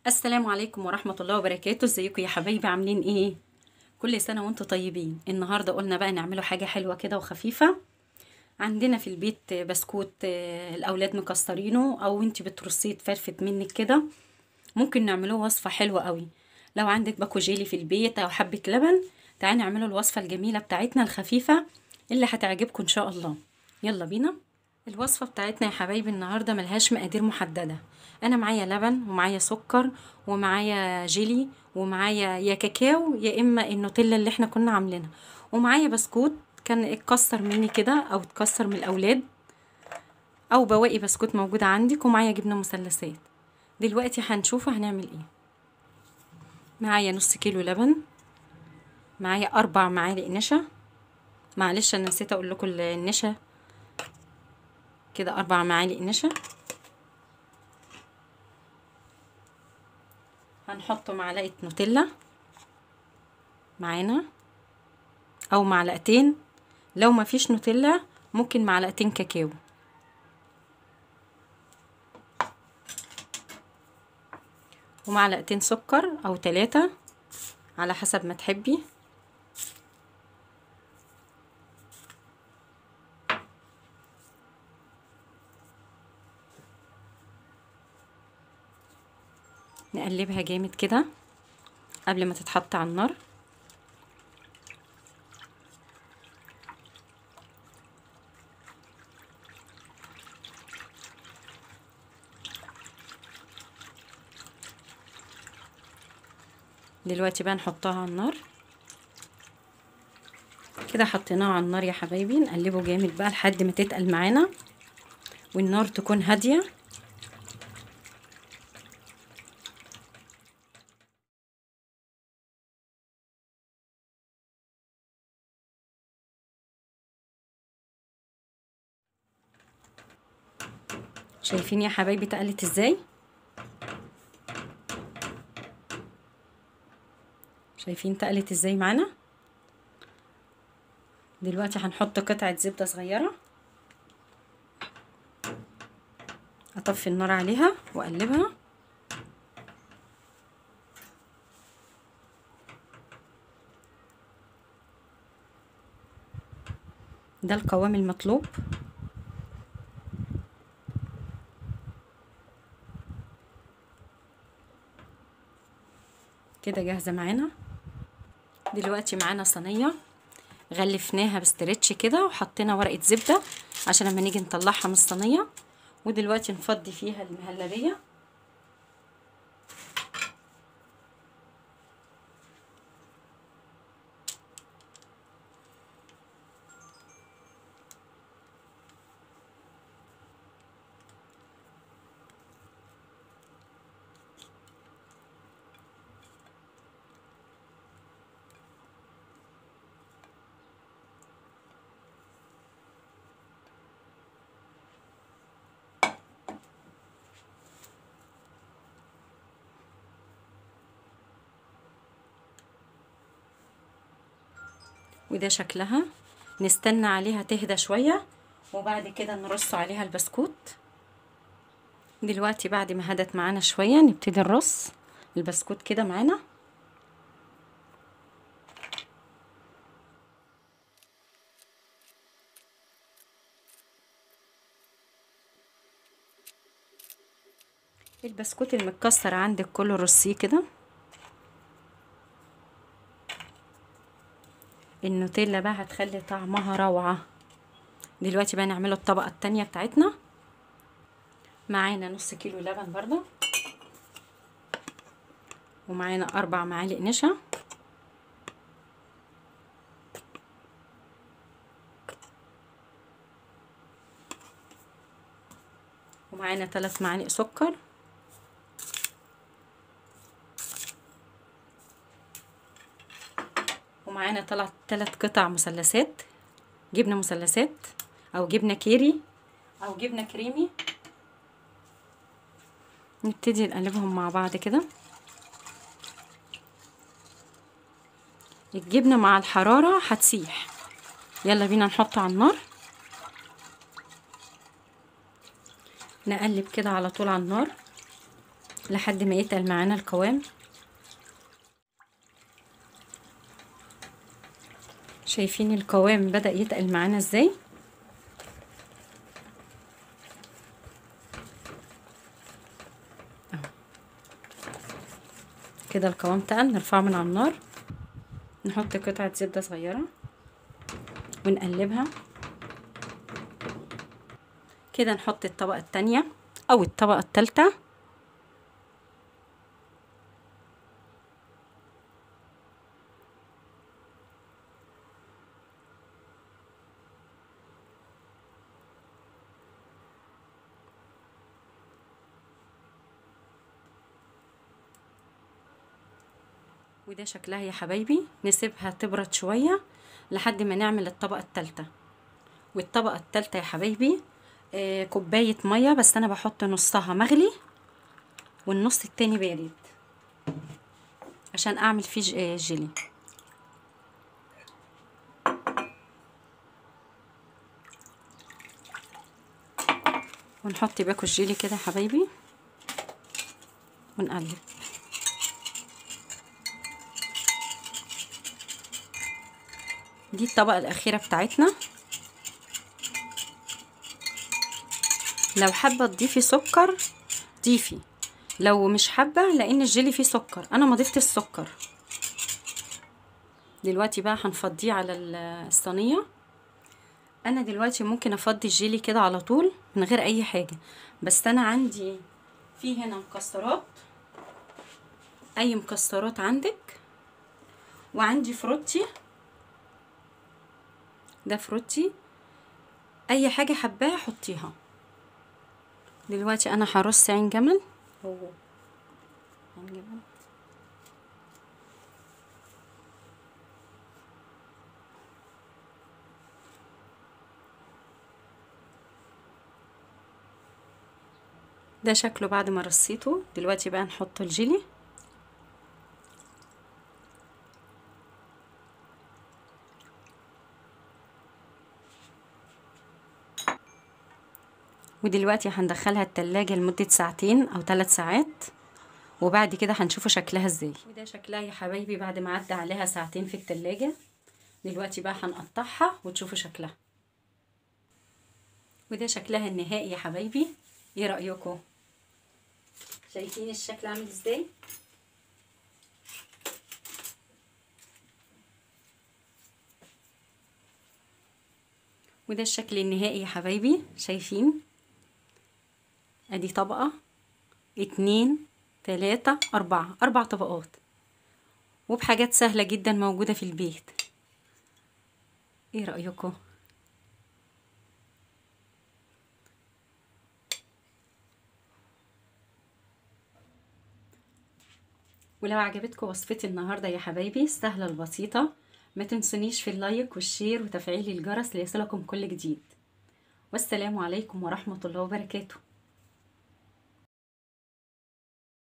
السلام عليكم ورحمة الله وبركاته ازيكم يا حبايبي عاملين ايه كل سنة وانتم طيبين النهاردة قلنا بقى نعمله حاجة حلوة كده وخفيفة عندنا في البيت بسكوت آه، الاولاد مكسرينه او انت بترصيه تفرفت منك كده ممكن نعمله وصفة حلوة قوي لو عندك باكو جيلي في البيت او حبة لبن تعالي نعمله الوصفة الجميلة بتاعتنا الخفيفة اللي هتعجبكم ان شاء الله يلا بينا الوصفة بتاعتنا يا حبايبي النهاردة ملهاش مقادير محددة أنا معايا لبن ومعايا سكر ومعايا جيلي ومعايا يا كاكاو يا إما النوتيلا اللي احنا كنا عاملينها ومعايا بسكوت كان اتكسر مني كده أو اتكسر من الأولاد أو بواقي بسكوت موجودة عندك ومعايا جبنة مثلثات دلوقتي هنشوف هنعمل ايه معايا نص كيلو لبن معايا أربع معالق نشا معلش أنا نسيت أقول لكم النشا كده أربع معالق نشا هنحط معلقة نوتيلا معانا أو معلقتين لو مفيش نوتيلا ممكن معلقتين كاكاو ومعلقتين سكر أو تلاتة على حسب ما تحبي نقلبها جامد كده قبل ما تتحط على النار دلوقتي بقى نحطها على النار كده حطيناها على النار يا حبايبي نقلبه جامد بقى لحد ما تتقل معانا والنار تكون هاديه شايفين يا حبايبي تقلت ازاي شايفين تقلت ازاي معانا دلوقتي هنحط قطعة زبدة صغيرة اطفي النار عليها واقلبها ده القوام المطلوب كده جاهزة معانا دلوقتي معانا صينية غلفناها بستريتش كده وحطينا ورقة زبدة عشان لما نيجي نطلعها من الصينية ودلوقتي نفضي فيها المهلبية وده شكلها نستنى عليها تهدى شوية وبعد كده نرص عليها البسكوت دلوقتي بعد ما هدت معانا شوية نبتدي نرص البسكوت كده معانا البسكوت المتكسر عندك كله رصيه كده النوتيلا بقى هتخلي طعمها روعة دلوقتي بقى نعمله الطبقة التانية بتاعتنا معانا نص كيلو لبن برضه ومعانا أربع معالق نشا ومعانا ثلاث معالق سكر ومعانا طلع ثلاث قطع مثلثات جبنه مثلثات او جبنه كيري او جبنه كريمي نبتدي نقلبهم مع بعض كده الجبنه مع الحراره هتسيح يلا بينا نحطه على النار نقلب كده على طول على النار لحد ما يتقل معانا القوام شايفين القوام بدأ يتقل معانا ازاي أهو. كده القوام تقل نرفعه من على النار نحط قطعة زبدة صغيرة ونقلبها كده نحط الطبقة التانية أو الطبقة التالتة وده شكلها يا حبايبي نسيبها تبرد شوية لحد ما نعمل الطبقة التالتة والطبقة التالتة يا حبايبي آه كوباية مية بس أنا بحط نصها مغلي والنص التاني بارد عشان أعمل فيه ج- آه، جيلي ونحط باكو الجيلي كده يا حبايبي ونقلب دي الطبقة الأخيرة بتاعتنا لو حابة تضيفي سكر ضيفي لو مش حابة لأن الجيلي فيه سكر أنا ما ضفت السكر دلوقتي بقى هنفضيه على ال- الصينية أنا دلوقتي ممكن أفضي الجيلي كده على طول من غير أي حاجة بس أنا عندي في هنا مكسرات أي مكسرات عندك وعندي فروتي ده فروتي اي حاجه حباها حطيها دلوقتي انا هرص عين جمل هو عين جمل ده شكله بعد ما رصيته دلوقتي بقى نحط الجيلي ودلوقتي هندخلها التلاجة لمدة ساعتين أو ثلاث ساعات وبعد كده هنشوفوا شكلها ازاي وده شكلها يا حبايبي بعد ما عدى عليها ساعتين في التلاجة دلوقتي بقى هنقطعها وتشوفوا شكلها وده شكلها النهائي يا حبايبي ايه رأيكم شايفين الشكل عامل ازاي وده الشكل النهائي يا حبايبي شايفين ادي طبقة اتنين تلاتة اربعة اربع طبقات وبحاجات سهلة جدا موجودة في البيت ايه رأيكم ولو عجبتكم وصفتي النهارده يا حبايبي السهله البسيطه ما تنسونيش في اللايك والشير وتفعيل الجرس ليصلكم كل جديد والسلام عليكم ورحمه الله وبركاته